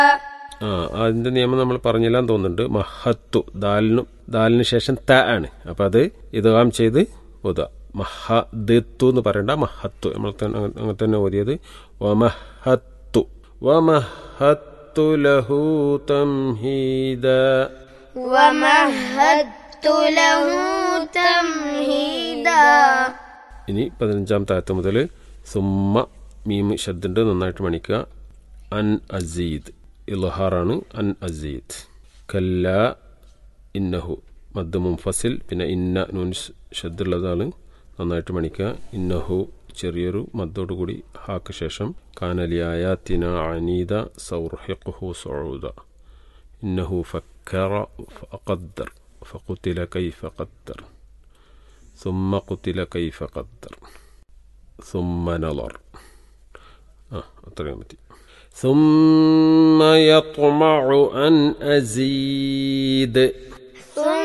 ആ അതിന്റെ നിയമം നമ്മൾ പറഞ്ഞില്ലാന്ന് തോന്നുന്നുണ്ട് മഹത്തു ദാലിനു ദാലിന് ശേഷം ത ആണ് അപ്പൊ അത് ഇതാം ചെയ്ത് ഓതുക മഹദത്തു എന്ന് പറയണ്ട മഹത്തു നമ്മൾ തന്നെ അങ്ങ- അങ്ങനെ തന്നെ ഓതിയത് വമഹത്തു വമഹത്തു ലഹു തംഹീദ ومهدت له تمهيدا ഇനി പതിനഞ്ചാം താഴത്ത് മുതൽ സുമ്മ മീം ശബ്ദുണ്ട് നന്നായിട്ട് മണിക്കുക അൻ അസീദ് ഇൽഹാറാണ് അൻ അസീദ് കല്ല ഇന്നഹു മദ് മുംഫസിൽ പിന്നെ ഇന്ന നൂൻ ശബ്ദുള്ളതാണ് നന്നായിട്ട് മണിക്കുക ഇന്നഹു ചെറിയൊരു മദ്ദോട് കൂടി ഹാക്ക് ശേഷം കാനലിയായാത്തിന അനീദ സൗർഹിഖുഹു സൗദ ഇന്നഹു ഫക്കറ ഫഖദ്ദർ ഫഖുതില കൈഫ ഖദ്ദർ ثم قتل كيف قدر ثم نظر آه أطريق متي ثم يطمع أن أزيد